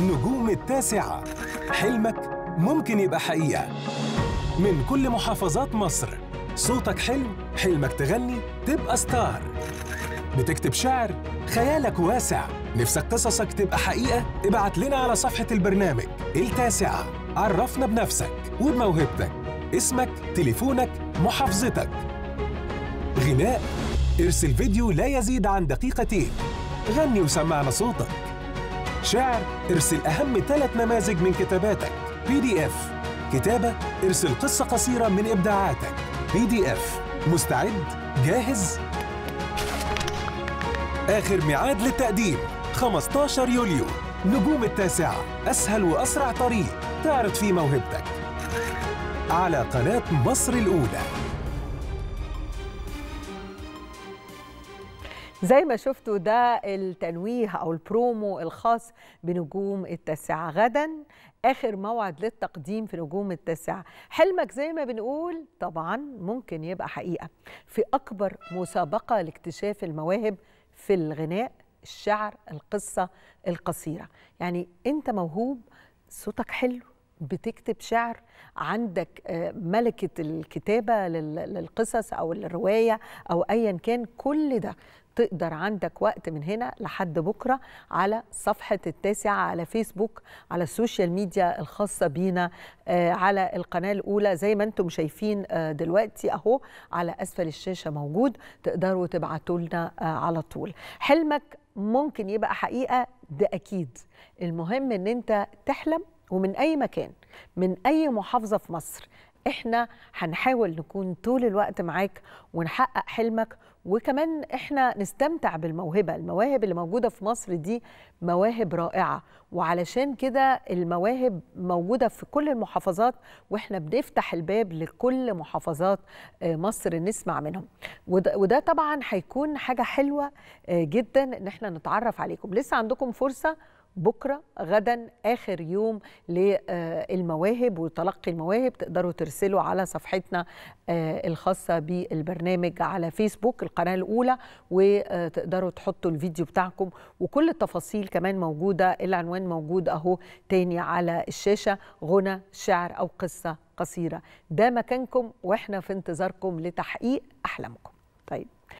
نجوم التاسعة حلمك ممكن يبقى حقيقة من كل محافظات مصر صوتك حلو حلمك تغني تبقى ستار بتكتب شعر خيالك واسع نفسك قصصك تبقى حقيقة ابعت لنا على صفحة البرنامج التاسعة عرفنا بنفسك وبموهبتك اسمك تليفونك محافظتك غناء ارسل فيديو لا يزيد عن دقيقتين غني وسمعنا صوتك شعر ارسل أهم ثلاث نماذج من كتاباتك بي دي اف كتابة ارسل قصة قصيرة من إبداعاتك بي دي اف مستعد؟ جاهز؟ آخر ميعاد للتقديم 15 يوليو نجوم التاسعة أسهل وأسرع طريق تعرض فيه موهبتك على قناة مصر الأولى زي ما شفتوا ده التنويه او البرومو الخاص بنجوم التاسعه غدا اخر موعد للتقديم في نجوم التاسعه حلمك زي ما بنقول طبعا ممكن يبقى حقيقه في اكبر مسابقه لاكتشاف المواهب في الغناء الشعر القصه القصيره يعني انت موهوب صوتك حلو بتكتب شعر عندك ملكة الكتابة للقصص أو الرواية أو أيا كان كل ده تقدر عندك وقت من هنا لحد بكرة على صفحة التاسعة على فيسبوك على السوشيال ميديا الخاصة بينا على القناة الأولى زي ما انتم شايفين دلوقتي أهو على أسفل الشاشة موجود تقدروا تبعتوا لنا على طول حلمك ممكن يبقى حقيقة ده أكيد المهم ان انت تحلم ومن أي مكان من أي محافظة في مصر احنا هنحاول نكون طول الوقت معاك ونحقق حلمك وكمان احنا نستمتع بالموهبة المواهب اللي موجودة في مصر دي مواهب رائعة وعلشان كده المواهب موجودة في كل المحافظات واحنا بنفتح الباب لكل محافظات مصر نسمع منهم وده, وده طبعا هيكون حاجة حلوة جدا ان احنا نتعرف عليكم لسه عندكم فرصة بكره غدا اخر يوم للمواهب وتلقي المواهب تقدروا ترسلوا على صفحتنا الخاصه بالبرنامج على فيسبوك القناه الاولى وتقدروا تحطوا الفيديو بتاعكم وكل التفاصيل كمان موجوده العنوان موجود اهو تاني على الشاشه غنى شعر او قصه قصيره ده مكانكم واحنا في انتظاركم لتحقيق احلامكم طيب